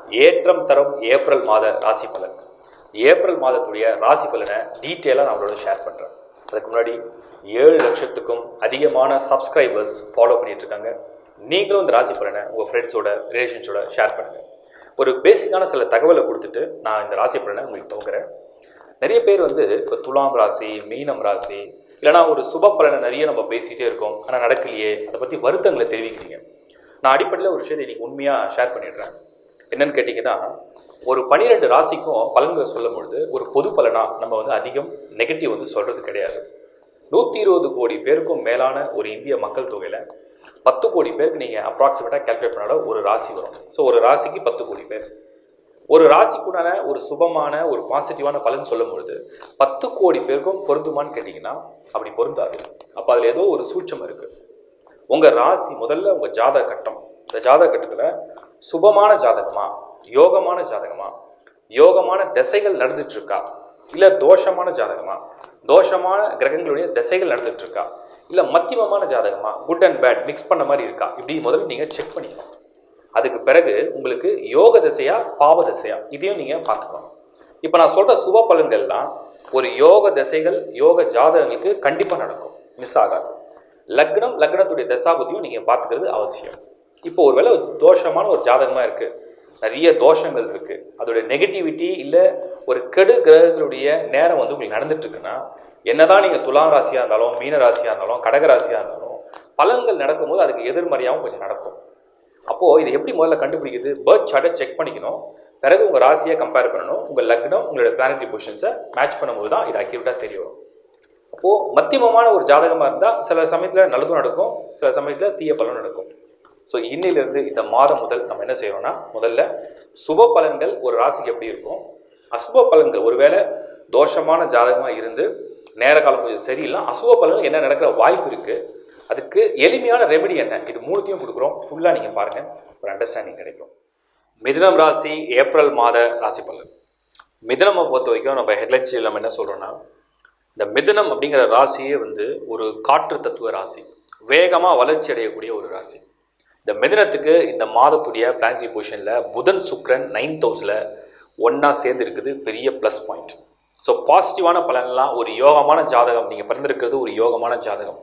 ஏற்றம் தரும் ஏப்ரல் மாத ராசி பலன் ஏப்ரல் மாதத்துடைய ராசி பலனை டீட்டெயிலாக நான் உங்களோட ஷேர் பண்ணுறேன் அதுக்கு முன்னாடி ஏழு லட்சத்துக்கும் அதிகமான சப்ஸ்கிரைபர்ஸ் ஃபாலோ பண்ணிட்டு இருக்காங்க நீங்களும் இந்த ராசி பலனை உங்கள் ஃப்ரெண்ட்ஸோட ரிலேஷன்ஸோட ஷேர் பண்ணுங்கள் ஒரு பேசிக்கான சில தகவலை கொடுத்துட்டு நான் இந்த ராசி பலனை உங்களுக்கு துவங்குறேன் நிறைய பேர் வந்து இப்போ துலாம் ராசி மீனம் ராசி இல்லைனா ஒரு சுப பலனை நிறைய நம்ம பேசிகிட்டே இருக்கோம் ஆனால் நடக்கலையே அதை பற்றி வருத்தங்களை தெரிவிக்கிறீங்க நான் அடிப்படையில் ஒரு விஷயத்தை இன்னைக்கு உண்மையாக ஷேர் பண்ணிடுறேன் என்னன்னு கேட்டிங்கன்னா ஒரு பனிரெண்டு ராசிக்கும் பலன்களை சொல்லும் பொழுது ஒரு பொது பலனாக நம்ம வந்து அதிகம் நெகட்டிவ் வந்து சொல்கிறது கிடையாது நூற்றி இருபது கோடி பேருக்கும் மேலான ஒரு இந்திய மக்கள் தொகையில் பத்து கோடி பேருக்கு நீங்கள் அப்ராக்சிமேட்டாக கேல்குலேட் பண்ணாட ஒரு ராசி வரும் ஸோ ஒரு ராசிக்கு பத்து கோடி பேர் ஒரு ராசிக்குண்டான ஒரு சுபமான ஒரு பாசிட்டிவான பலன் சொல்லும் பொழுது பத்து கோடி பேருக்கும் பொருந்துமான்னு கேட்டிங்கன்னா அப்படி பொருந்தாது அப்போ அதில் ஏதோ ஒரு சூட்சம் இருக்குது உங்கள் ராசி முதல்ல உங்கள் ஜாதக கட்டம் இந்த ஜாதக கட்டத்தில் சுபமான ஜாதகமா யோகமான ஜாதகமா யோகமான திசைகள் நடந்துட்டு இருக்கா இல்லை தோஷமான ஜாதகமா தோஷமான கிரகங்களுடைய திசைகள் நடந்துட்டு இருக்கா இல்லை மத்தியமமான ஜாதகமா குட் அண்ட் பேட் மிக்ஸ் பண்ண மாதிரி இருக்கா இப்படி முதல்ல நீங்கள் செக் பண்ணிக்கணும் அதுக்கு பிறகு உங்களுக்கு யோக திசையா பாவ திசையா இதையும் நீங்கள் பார்த்துக்கணும் இப்போ நான் சொல்கிற சுப பலன்கள்லாம் ஒரு யோக திசைகள் யோக ஜாதகங்களுக்கு கண்டிப்பாக நடக்கும் மிஸ் ஆகாது லக்னம் லக்னத்துடைய தசாபதியும் நீங்கள் பார்த்துக்கிறது அவசியம் இப்போ ஒருவேளை ஒரு தோஷமான ஒரு ஜாதகமாக இருக்குது நிறைய தோஷங்கள் இருக்குது அதோடைய நெகட்டிவிட்டி இல்லை ஒரு கெடு கிரகங்களுடைய நேரம் வந்து உங்களுக்கு நடந்துட்டு இருக்குன்னா என்னதான் நீங்கள் துலாம் ராசியாக இருந்தாலும் மீன ராசியாக இருந்தாலும் கடக ராசியாக இருந்தாலும் பலன்கள் நடக்கும்போது அதுக்கு எதிர்மறையாகவும் கொஞ்சம் நடக்கும் அப்போது இது எப்படி முதல்ல கண்டுபிடிக்குது பேர்த் சார்ட்டை செக் பண்ணிக்கணும் பிறகு உங்கள் ராசியை கம்பேர் பண்ணணும் உங்கள் லக்னம் உங்களோட பிளானட்டரி பொசிஷன்ஸை மேட்ச் பண்ணும்போது தான் இது அக்யூரேட்டாக தெரிய வரும் அப்போது மத்தியமமான ஒரு ஜாதகமாக இருந்தால் சில சமயத்தில் நல்லதும் நடக்கும் சில சமயத்தில் தீய பலனும் நடக்கும் ஸோ இன்னிலிருந்து இந்த மாதம் முதல் நம்ம என்ன செய்யறோம்னா முதல்ல சுப பலன்கள் ஒரு ராசிக்கு எப்படி இருக்கும் அசுப பலன்கள் ஒருவேளை தோஷமான ஜாதகமாக இருந்து நேர காலம் கொஞ்சம் சரியில்லை அசுப பலன்கள் என்ன நடக்கிற வாய்ப்பு இருக்குது அதுக்கு எளிமையான ரெமெடி என்ன இது மூணுத்தையும் கொடுக்குறோம் ஃபுல்லாக நீங்கள் பாருங்கள் ஒரு அண்டர்ஸ்டாண்டிங் கிடைக்கும் மிதுனம் ராசி ஏப்ரல் மாத ராசி பலன் மிதுனமை பொறுத்த வரைக்கும் நம்ம ஹெட்லைன்ஸில் நம்ம என்ன சொல்கிறோன்னா இந்த மிதுனம் அப்படிங்கிற ராசியே வந்து ஒரு காற்று தத்துவ ராசி வேகமாக வளர்ச்சி அடையக்கூடிய ஒரு ராசி இந்த மிதுனத்துக்கு இந்த மாதத்துடைய பிளானட்டரி பொசிஷனில் புதன் சுக்ரன் நைன்த் ஹவுஸில் ஒன்றா சேர்ந்து இருக்குது பெரிய ப்ளஸ் பாயிண்ட் ஸோ பாசிட்டிவான பலன்லாம் ஒரு யோகமான ஜாதகம் நீங்கள் பிறந்திருக்கிறது ஒரு யோகமான ஜாதகம்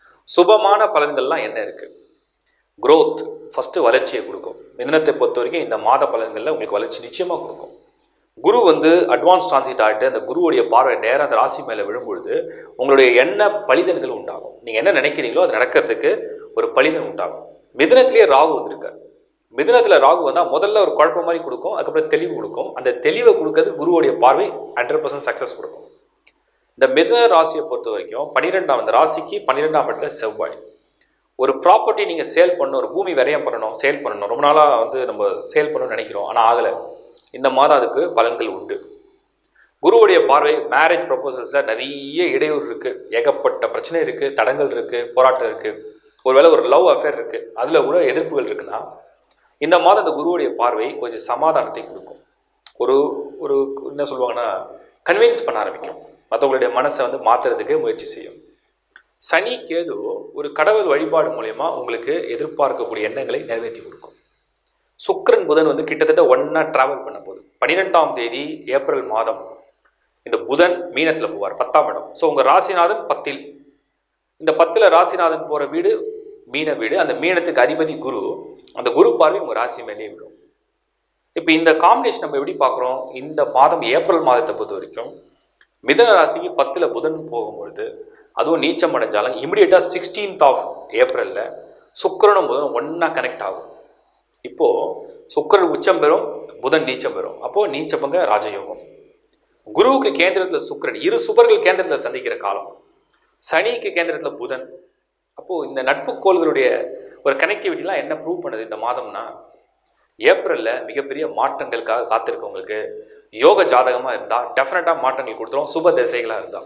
சுபமான பலன்கள்லாம் என்ன இருக்குது growth ஃபஸ்ட்டு வளர்ச்சியை கொடுக்கும் மிதனத்தை பொறுத்த வரைக்கும் இந்த மாத பலன்களில் உங்களுக்கு வளர்ச்சி நிச்சயமாக கொடுக்கும் குரு வந்து அட்வான்ஸ் டிரான்சிட் ஆகிட்டு அந்த குருவுடைய பார்வை நேரம் அந்த ராசி மேலே விழும்பொழுது உங்களுடைய எண்ண பலிதன்கள் உண்டாகும் நீங்கள் என்ன நினைக்கிறீங்களோ அது நடக்கிறதுக்கு ஒரு பலிதன் உண்டாகும் மிதனத்திலேயே ராகு வந்திருக்கார் மிதனத்தில் ராகு வந்தால் முதல்ல ஒரு குழப்பம் மாதிரி கொடுக்கும் அதுக்கப்புறம் தெளிவு கொடுக்கும் அந்த தெளிவை கொடுக்கறது குருவுடைய பார்வை ஹண்ட்ரட் பர்சன்ட் சக்ஸஸ் கொடுக்கும் இந்த மிதன ராசியை பொறுத்த வரைக்கும் பன்னிரெண்டாம் அந்த ராசிக்கு பன்னிரெண்டாம் இடத்துல செவ்வாய் ஒரு ப்ராப்பர்ட்டி நீங்கள் சேல் பண்ணணும் ஒரு பூமி விரயம் பண்ணணும் சேல் பண்ணணும் ரொம்ப நாளாக வந்து நம்ம சேல் பண்ணணும்னு நினைக்கிறோம் ஆனால் ஆகலை இந்த மாதம் அதுக்கு பலன்கள் உண்டு குருவுடைய பார்வை மேரேஜ் ப்ரப்போசல்ஸில் நிறைய இடையூறு இருக்குது ஏகப்பட்ட பிரச்சனை இருக்குது தடங்கள் இருக்குது போராட்டம் இருக்குது ஒருவேளை ஒரு லவ் அஃபேர் இருக்குது அதில் கூட எதிர்ப்புகள் இருக்குன்னா இந்த மாதம் இந்த குருவுடைய பார்வை கொஞ்சம் சமாதானத்தை கொடுக்கும் ஒரு ஒரு என்ன சொல்லுவாங்கன்னா கன்வின்ஸ் பண்ண ஆரம்பிக்கும் மற்றவங்களுடைய மனசை வந்து மாற்றுறதுக்கு முயற்சி செய்யும் சனி கேது ஒரு கடவுள் வழிபாடு மூலயமா உங்களுக்கு எதிர்பார்க்கக்கூடிய எண்ணங்களை நிறைவேற்றி கொடுக்கும் சுக்கிரன் புதன் வந்து கிட்டத்தட்ட ஒன்றா ட்ராவல் பண்ண போகுது பன்னிரெண்டாம் தேதி ஏப்ரல் மாதம் இந்த புதன் மீனத்தில் போவார் பத்தாம் இடம் ஸோ உங்கள் ராசிநாதன் பத்தில் இந்த பத்தில் ராசிநாதன் போகிற வீடு மீன வீடு அந்த மீனத்துக்கு அதிபதி குரு அந்த குரு பார்வை உங்கள் ராசி மேலேயே விடும் இப்போ இந்த காம்பினேஷன் நம்ம எப்படி பார்க்குறோம் இந்த மாதம் ஏப்ரல் மாதத்தை பொறுத்த வரைக்கும் மிதன ராசிக்கு பத்தில் புதன் போகும்பொழுது அதுவும் நீச்சம் அடைஞ்சாலும் இமிடியேட்டாக சிக்ஸ்டீன்த் ஆஃப் ஏப்ரலில் சுக்கிரனும் புதனும் ஒன்றா கனெக்ட் ஆகும் இப்போது சுக்கிரன் உச்சம் பெறும் புதன் நீச்சம் பெறும் அப்போது நீச்சபங்க ராஜயோகம் குருவுக்கு கேந்திரத்தில் சுக்கிரன் இரு சுபர்கள் கேந்திரத்தில் சந்திக்கிற காலம் சனிக்கு கேந்திரத்தில் புதன் அப்போது இந்த நட்பு கோள்களுடைய ஒரு கனெக்டிவிட்டிலாம் என்ன ப்ரூவ் பண்ணுது இந்த மாதம்னா ஏப்ரலில் மிகப்பெரிய மாற்றங்களுக்காக காத்திருக்கவங்களுக்கு யோக ஜாதகமாக இருந்தால் டெஃபினட்டாக மாற்றங்கள் கொடுத்துரும் சுப திசைகளாக இருந்தால்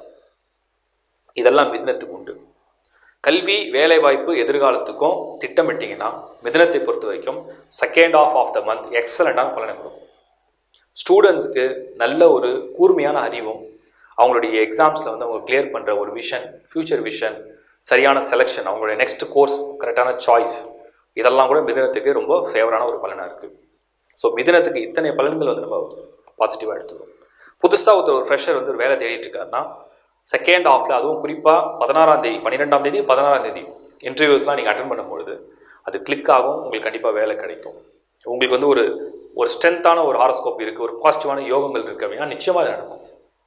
இதெல்லாம் மிதுனத்துக்கு உண்டு கல்வி வேலைவாய்ப்பு எதிர்காலத்துக்கும் திட்டமிட்டிங்கன்னா மிதுனத்தை பொறுத்த வரைக்கும் second half of the month எக்ஸலண்ட்டான பலனை கொடுக்கும் ஸ்டூடெண்ட்ஸ்க்கு நல்ல ஒரு கூர்மையான அறிவும் அவங்களுடைய எக்ஸாம்ஸில் வந்து அவங்க கிளியர் பண்ணுற ஒரு விஷன் ஃப்யூச்சர் விஷன் சரியான செலெக்ஷன் அவங்களுடைய நெக்ஸ்ட் கோர்ஸ் கரெக்டான சாய்ஸ் இதெல்லாம் கூட மிதுனத்துக்கு ரொம்ப ஃபேவரான ஒரு பலனாக இருக்குது ஸோ மிதனத்துக்கு இத்தனை பலன்கள் வந்து நம்ம பாசிட்டிவாக எடுத்துக்கிறோம் புதுசாக ஒருத்தர் ஒரு ஃப்ரெஷர் வந்து ஒரு வேலை தேடிட்டு இருக்காருன்னா செகண்ட் ஹாஃபில் அதுவும் குறிப்பாக பதினாறாம் தேதி பன்னிரெண்டாம் தேதி பதினாறாம் தேதி இன்டர்வியூஸ்லாம் நீங்கள் அட்டன் பண்ணும்பொழுது அது கிளிக் ஆகும் உங்களுக்கு கண்டிப்பாக வேலை கிடைக்கும் உங்களுக்கு வந்து ஒரு ஒரு ஸ்ட்ரென்த்தான ஒரு ஹாரோஸ்கோப் இருக்குது ஒரு பாசிட்டிவான யோகங்கள் இருக்குது அப்படின்னா நிச்சயமாக அது நடக்கும்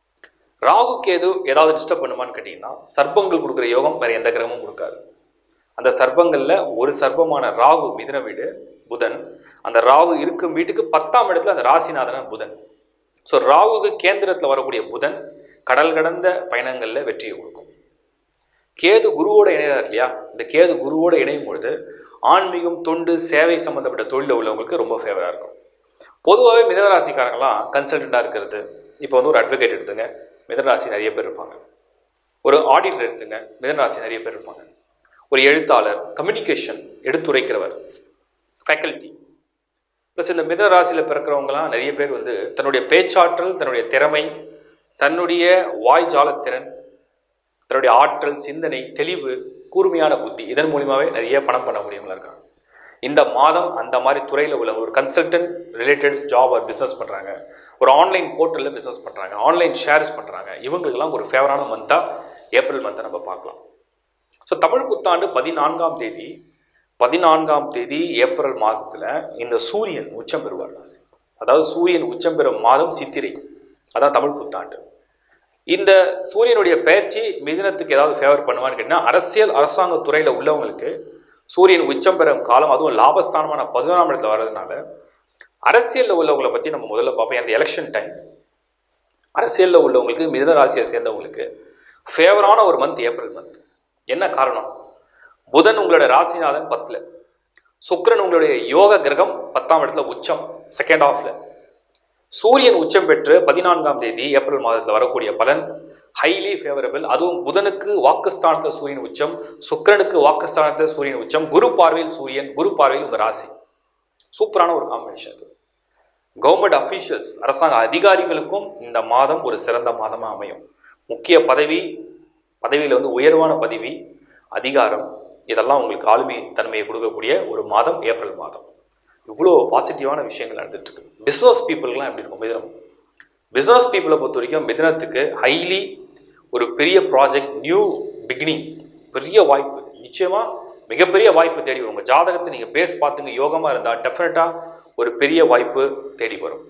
ராகு கேது ஏதாவது டிஸ்டர்ப் பண்ணுமான்னு கேட்டிங்கன்னா சர்ப்பங்கள் கொடுக்குற யோகம் வேறு எந்த கிரகமும் கொடுக்காது அந்த சர்ப்பங்களில் ஒரு சர்ப்பமான ராகு மிதுன வீடு புதன் அந்த ராகு இருக்கும் வீட்டுக்கு பத்தாம் இடத்துல அந்த ராசிநாதன புதன் ஸோ ராகுக்கு கேந்திரத்தில் வரக்கூடிய புதன் கடல் கடந்த பயணங்களில் வெற்றியை கொடுக்கும் கேது குருவோட இணையறார் இல்லையா இந்த கேது குருவோட இணையும் பொழுது ஆன்மீகம் தொண்டு சேவை சம்மந்தப்பட்ட தொழிலில் உள்ளவங்களுக்கு ரொம்ப ஃபேவராக இருக்கும் பொதுவாகவே மிதனராசிக்காரங்களாம் கன்சல்டண்ட்டாக இருக்கிறது இப்போ வந்து ஒரு அட்வொகேட் எடுத்துங்க மிதனராசி நிறைய பேர் இருப்பாங்க ஒரு ஆடிட்டர் எடுத்துங்க மிதனராசி நிறைய பேர் இருப்பாங்க ஒரு எழுத்தாளர் கம்யூனிகேஷன் எடுத்துரைக்கிறவர் ஃபேக்கல்ட்டி ப்ளஸ் இந்த மிதன ராசியில் பிறக்கிறவங்களாம் நிறைய பேர் வந்து தன்னுடைய பேச்சாற்றல் தன்னுடைய திறமை தன்னுடைய வாய் ஜாலத்திறன் தன்னுடைய ஆற்றல் சிந்தனை தெளிவு கூர்மையான புத்தி இதன் மூலியமாகவே நிறைய பணம் பண்ண முடியவங்களா இருக்காங்க இந்த மாதம் அந்த மாதிரி துறையில் உள்ளவங்க ஒரு கன்சல்டன்ட் ரிலேட்டட் ஜாப் ஒரு பிஸ்னஸ் பண்ணுறாங்க ஒரு ஆன்லைன் போர்ட்டலில் பிஸ்னஸ் பண்ணுறாங்க ஆன்லைன் ஷேர்ஸ் பண்ணுறாங்க இவங்களுக்கெல்லாம் ஒரு ஃபேவரான மந்தாக ஏப்ரல் மந்த்தை நம்ம பார்க்கலாம் ஸோ தமிழ் புத்தாண்டு பதினான்காம் தேதி பதினான்காம் தேதி ஏப்ரல் மாதத்தில் இந்த சூரியன் உச்சம் பெறுவார் அதாவது சூரியன் உச்சம் பெறும் மாதம் சித்திரை அதான் தமிழ் புத்தாண்டு இந்த சூரியனுடைய பயிற்சி மிதுனத்துக்கு ஏதாவது ஃபேவர் பண்ணுவான்னு கேட்டிங்கன்னா அரசியல் அரசாங்க துறையில் உள்ளவங்களுக்கு சூரியன் உச்சம் பெறும் காலம் அதுவும் லாபஸ்தானமான பதினொன்றாம் இடத்துல வர்றதுனால அரசியலில் உள்ளவங்களை பற்றி நம்ம முதல்ல பார்ப்போம் அந்த எலெக்ஷன் டைம் அரசியலில் உள்ளவங்களுக்கு மிதுன ராசியை சேர்ந்தவங்களுக்கு ஃபேவரான ஒரு மந்த் ஏப்ரல் மந்த் என்ன காரணம் புதன் உங்களோட ராசிநாதன் பத்தில் சுக்கிரன் உங்களுடைய யோக கிரகம் பத்தாம் இடத்துல உச்சம் செகண்ட் ஹாஃப்ல சூரியன் உச்சம் பெற்று பதினான்காம் தேதி ஏப்ரல் மாதத்தில் வரக்கூடிய பலன் ஹைலி ஃபேவரபிள் அதுவும் புதனுக்கு வாக்குஸ்தானத்தில் சூரியன் உச்சம் சுக்கிரனுக்கு வாக்குஸ்தானத்தில் சூரியன் உச்சம் குரு பார்வையில் சூரியன் குரு பார்வையில் உங்கள் ராசி சூப்பரான ஒரு காம்பினேஷன் இது கவர்மெண்ட் அஃபீஷியல்ஸ் அரசாங்க அதிகாரிகளுக்கும் இந்த மாதம் ஒரு சிறந்த மாதமாக அமையும் முக்கிய பதவி பதவியில் வந்து உயர்வான பதவி அதிகாரம் இதெல்லாம் உங்களுக்கு ஆளுமை தன்மையை கொடுக்கக்கூடிய ஒரு மாதம் ஏப்ரல் மாதம் இவ்வளோ பாசிட்டிவான விஷயங்கள் நடந்துட்டு இருக்கு பிஸ்னஸ் பீப்புளுக்குலாம் எப்படி இருக்கும் மிதனம் பிஸ்னஸ் பீப்புளை பொறுத்த வரைக்கும் மிதனத்துக்கு ஹைலி ஒரு பெரிய ப்ராஜெக்ட் நியூ பிகினிங் பெரிய வாய்ப்பு நிச்சயமாக மிகப்பெரிய வாய்ப்பு தேடி வரும் உங்கள் ஜாதகத்தை நீங்கள் பேஸ் பார்த்துங்க யோகமாக இருந்தால் டெஃபினட்டாக ஒரு பெரிய வாய்ப்பு தேடி வரும்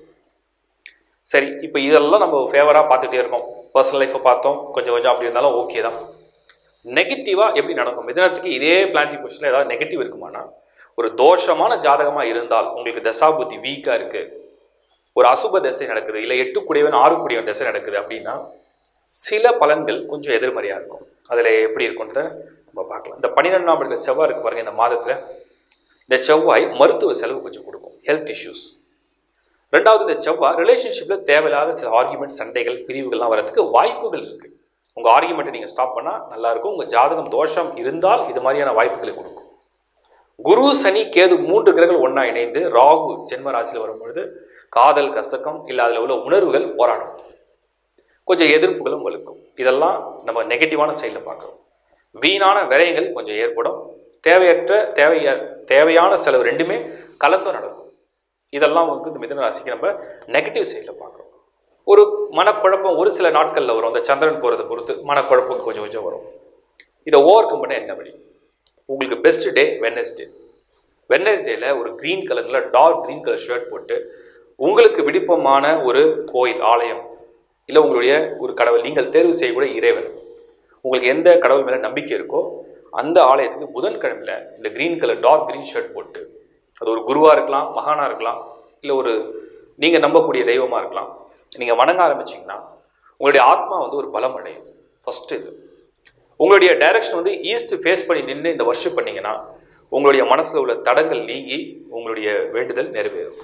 சரி இப்போ இதெல்லாம் நம்ம ஃபேவராக பார்த்துட்டே இருக்கோம் பர்சனல் லைஃப்பை பார்த்தோம் கொஞ்சம் கொஞ்சம் அப்படி இருந்தாலும் ஓகே தான் நெகட்டிவாக எப்படி நடக்கும் மிதனத்துக்கு இதே பிளான்டி பொசிஷனில் ஏதாவது நெகட்டிவ் இருக்குமானா ஒரு தோஷமான ஜாதகமாக இருந்தால் உங்களுக்கு தசாபுத்தி வீக்காக இருக்குது ஒரு அசுப திசை நடக்குது இல்லை எட்டு குடையவன் ஆறு குடையவன் திசை நடக்குது அப்படின்னா சில பலன்கள் கொஞ்சம் எதிர்மறையாக இருக்கும் அதில் எப்படி இருக்கும்ன்றத நம்ம பார்க்கலாம் இந்த பன்னிரெண்டாம் இடத்துல செவ்வாய் இருக்கு பாருங்க இந்த மாதத்தில் இந்த செவ்வாய் மருத்துவ செலவு கொஞ்சம் கொடுக்கும் ஹெல்த் இஷ்யூஸ் ரெண்டாவது இந்த செவ்வாய் ரிலேஷன்ஷிப்பில் தேவையில்லாத சில ஆர்குமெண்ட் சண்டைகள் பிரிவுகள்லாம் வரதுக்கு வாய்ப்புகள் இருக்குது உங்கள் ஆர்குமெண்ட்டை நீங்கள் ஸ்டாப் பண்ணால் நல்லாயிருக்கும் உங்கள் ஜாதகம் தோஷம் இருந்தால் இது மாதிரியான வாய்ப்புகளை கொடுக்கும் குரு சனி கேது மூன்று கிரகங்கள் ஒன்றா இணைந்து ராகு ஜென்ம ராசியில் வரும்பொழுது காதல் கசக்கம் இல்லை அதில் உள்ள உணர்வுகள் போராடும் கொஞ்சம் எதிர்ப்புகளும் வலுக்கும் இதெல்லாம் நம்ம நெகட்டிவான சைடில் பார்க்குறோம் வீணான விரயங்கள் கொஞ்சம் ஏற்படும் தேவையற்ற தேவைய தேவையான செலவு ரெண்டுமே கலந்தும் நடக்கும் இதெல்லாம் வந்து இந்த மிதன ராசிக்கு நம்ம நெகட்டிவ் சைடில் பார்க்குறோம் ஒரு மனக்குழப்பம் ஒரு சில நாட்களில் வரும் அந்த சந்திரன் போகிறத பொறுத்து மனக்குழப்பம் கொஞ்சம் கொஞ்சம் வரும் இதை ஓவர் கம் பண்ண என்ன வழி உங்களுக்கு பெஸ்ட் டே வெனஸ்டே வெனஸ்டேல ஒரு க்ரீன் கலரில் டார்க் க்ரீன் கலர் ஷர்ட் போட்டு உங்களுக்கு விருப்பமான ஒரு கோயில் ஆலயம் இல்லை உங்களுடைய ஒரு கடவுள் நீங்கள் தேர்வு செய்யக்கூடிய இறைவன் உங்களுக்கு எந்த கடவுள் மேலே நம்பிக்கை இருக்கோ அந்த ஆலயத்துக்கு புதன்கிழமையில் இந்த green colour dark green shirt போட்டு அது ஒரு குருவாக இருக்கலாம் மகானாக இருக்கலாம் இல்லை ஒரு நீங்கள் நம்பக்கூடிய தெய்வமாக இருக்கலாம் நீங்கள் வணங்க ஆரம்பிச்சிங்கன்னா உங்களுடைய ஆத்மா வந்து ஒரு பலம் அடையும் ஃபஸ்ட்டு இது உங்களுடைய டைரக்ஷன் வந்து ஈஸ்ட் ஃபேஸ் பண்ணி நின்று இந்த வருஷம் பண்ணீங்கன்னா உங்களுடைய மனசில் உள்ள தடங்கள் நீங்கி உங்களுடைய வேண்டுதல் நிறைவேறும்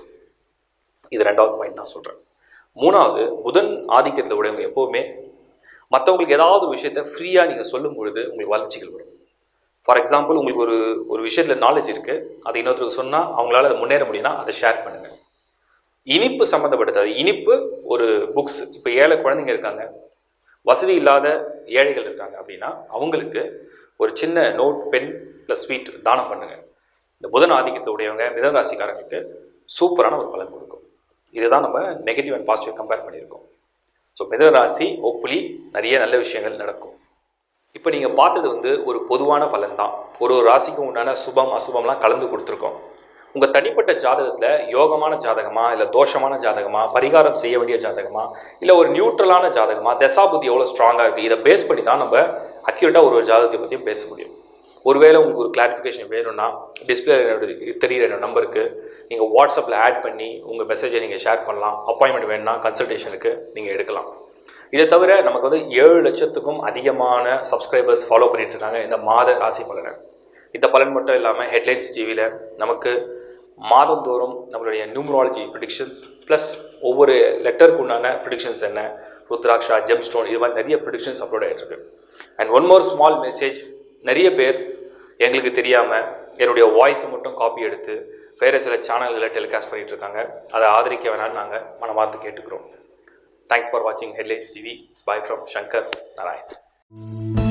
இது ரெண்டாவது பாயிண்ட் நான் சொல்கிறேன் மூணாவது புதன் ஆதிக்கத்தில் உடையவங்க எப்போவுமே மற்றவங்களுக்கு ஏதாவது ஒரு விஷயத்த ஃப்ரீயாக நீங்கள் சொல்லும் பொழுது உங்களுக்கு வளர்ச்சிகள் வரும் ஃபார் எக்ஸாம்பிள் உங்களுக்கு ஒரு ஒரு விஷயத்தில் நாலேஜ் இருக்குது அதை இன்னொருத்தருக்கு சொன்னால் அவங்களால அதை முன்னேற முடியும்னா அதை ஷேர் பண்ணுங்கள் இனிப்பு சம்மந்தப்பட்டது அது இனிப்பு ஒரு புக்ஸ் இப்போ ஏழை குழந்தைங்க இருக்காங்க வசதி இல்லாத ஏழைகள் இருக்காங்க அப்படின்னா அவங்களுக்கு ஒரு சின்ன நோட் பென் ப்ளஸ் ஸ்வீட் தானம் பண்ணுங்கள் இந்த புதன் ஆதிக்கத்தில் உடையவங்க மிதனராசிக்காரங்களுக்கு சூப்பரான ஒரு பலன் கொடுக்கும் இதுதான் நம்ம நெகட்டிவ் அண்ட் பாசிட்டிவ் கம்பேர் பண்ணியிருக்கோம் ஸோ மிதன ராசி ஹோப்ஃபுல்லி நிறைய நல்ல விஷயங்கள் நடக்கும் இப்போ நீங்கள் பார்த்தது வந்து ஒரு பொதுவான பலன் தான் ஒரு ஒரு ராசிக்கும் உண்டான சுபம் அசுபம்லாம் கலந்து கொடுத்துருக்கோம் உங்கள் தனிப்பட்ட ஜாதகத்தில் யோகமான ஜாதகமா இல்லை தோஷமான ஜாதகமா பரிகாரம் செய்ய வேண்டிய ஜாதகமா இல்லை ஒரு நியூட்ரலான ஜாதகமா தசாபுத்தி எவ்வளோ ஸ்ட்ராங்காக இருக்குது இதை பேஸ் பண்ணி தான் நம்ம அக்யூரேட்டாக ஒரு ஒரு ஜாதகத்தை பற்றியும் பேச முடியும் ஒருவேளை உங்களுக்கு ஒரு கிளாரிஃபிகேஷன் வேணும்னா டிஸ்பிளே தெரிகிற என்னோட நம்பருக்கு நீங்கள் வாட்ஸ்அப்பில் ஆட் பண்ணி உங்கள் மெசேஜை நீங்கள் ஷேர் பண்ணலாம் அப்பாயின்மெண்ட் வேணும்னா கன்சல்டேஷனுக்கு நீங்கள் எடுக்கலாம் இதை தவிர நமக்கு வந்து ஏழு லட்சத்துக்கும் அதிகமான சப்ஸ்கிரைபர்ஸ் ஃபாலோ பண்ணிட்டு இருக்காங்க இந்த மாத ராசி பலனை இந்த பலன் மட்டும் இல்லாமல் ஹெட்லைன்ஸ் டிவியில் நமக்கு மாதந்தோறும் நம்மளுடைய நியூமராலஜி ப்ரிடிக்ஷன்ஸ் ப்ளஸ் ஒவ்வொரு லெட்டருக்கு உண்டான ப்ரிடிக்ஷன்ஸ் என்ன ருத்ராக்ஷா ஜெம் ஸ்டோன் இது மாதிரி நிறைய ப்ரிடிக்ஷன்ஸ் அப்லோட் ஆகிட்டு இருக்கு and one more small message நிறைய பேர் எங்களுக்கு தெரியாமல் என்னுடைய வாய்ஸை மட்டும் காப்பி எடுத்து வேறு சில சேனல்களில் டெலிகாஸ்ட் பண்ணிட்டு இருக்காங்க அதை ஆதரிக்க வேணாம்னு நாங்கள் மனமார்ந்து கேட்டுக்கிறோம் தேங்க்ஸ் ஃபார் வாட்சிங் headlines TV bye from Shankar Narayan